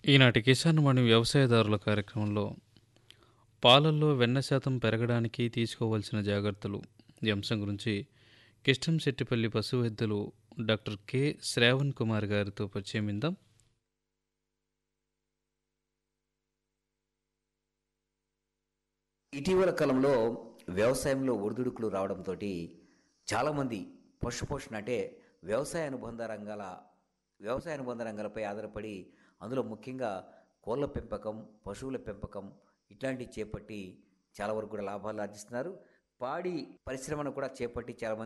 ఈనాటి కిసాన్ వాణి వ్యవసాయదారుల కార్యక్రమంలో పాలల్లో వెన్న శాతం పెరగడానికి తీసుకోవాల్సిన జాగ్రత్తలు ఈ అంశం గురించి కిష్టంశెట్టిపల్లి పశు వైద్యులు డాక్టర్ కె శ్రావణ్ కుమార్ గారితో పరిచయం విందాం ఇటీవల కాలంలో వ్యవసాయంలో ఒడిదుడుకులు రావడంతో చాలామంది పశుపోషణ అంటే వ్యవసాయ అనుబంధ రంగాల వ్యవసాయ అనుబంధ రంగాలపై ఆధారపడి అందులో ముఖ్యంగా కోళ్ళ పెంపకం పశువుల పెంపకం ఇట్లాంటివి చేపట్టి చాలా వరకు కూడా లాభాలు ఆర్జిస్తున్నారు పాడి పరిశ్రమను కూడా చేపట్టి చాలామంది